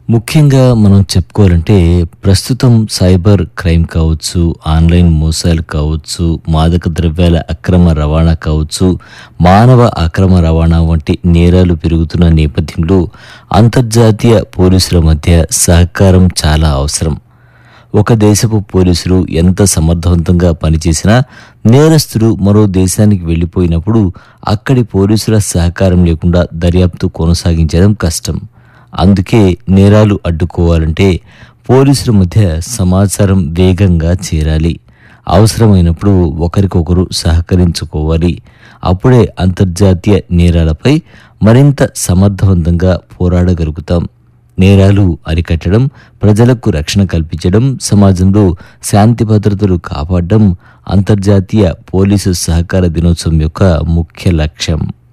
ముఖ్యంగా మనం చెప్పుకోవాలంటే ప్రస్తుతం సైబర్ క్రైమ్ కావచ్చు ఆన్లైన్ మోసాలు కావచ్చు మాదక ద్రవ్యాల అక్రమ రవాణా కావచ్చు మానవ అక్రమ రవాణా వంటి నేరాలు పెరుగుతున్న నేపథ్యంలో అంతర్జాతీయ పోలీసుల మధ్య సహకారం చాలా అవసరం ఒక దేశపు పోలీసులు ఎంత సమర్థవంతంగా పనిచేసినా నేరస్తుడు మరో దేశానికి వెళ్ళిపోయినప్పుడు అక్కడి పోలీసుల సహకారం లేకుండా దర్యాప్తు కొనసాగించడం కష్టం అందుకే నేరాలు అడ్డుకోవాలంటే పోలీసుల మధ్య సమాచారం వేగంగా చేరాలి అవసరమైనప్పుడు ఒకరికొకరు సహకరించుకోవాలి అప్పుడే అంతర్జాతీయ నేరాలపై మరింత సమర్థవంతంగా పోరాడగలుగుతాం నేరాలు అరికట్టడం ప్రజలకు రక్షణ కల్పించడం సమాజంలో శాంతి భద్రతలు కాపాడడం అంతర్జాతీయ పోలీసు సహకార దినోత్సవం యొక్క ముఖ్య లక్ష్యం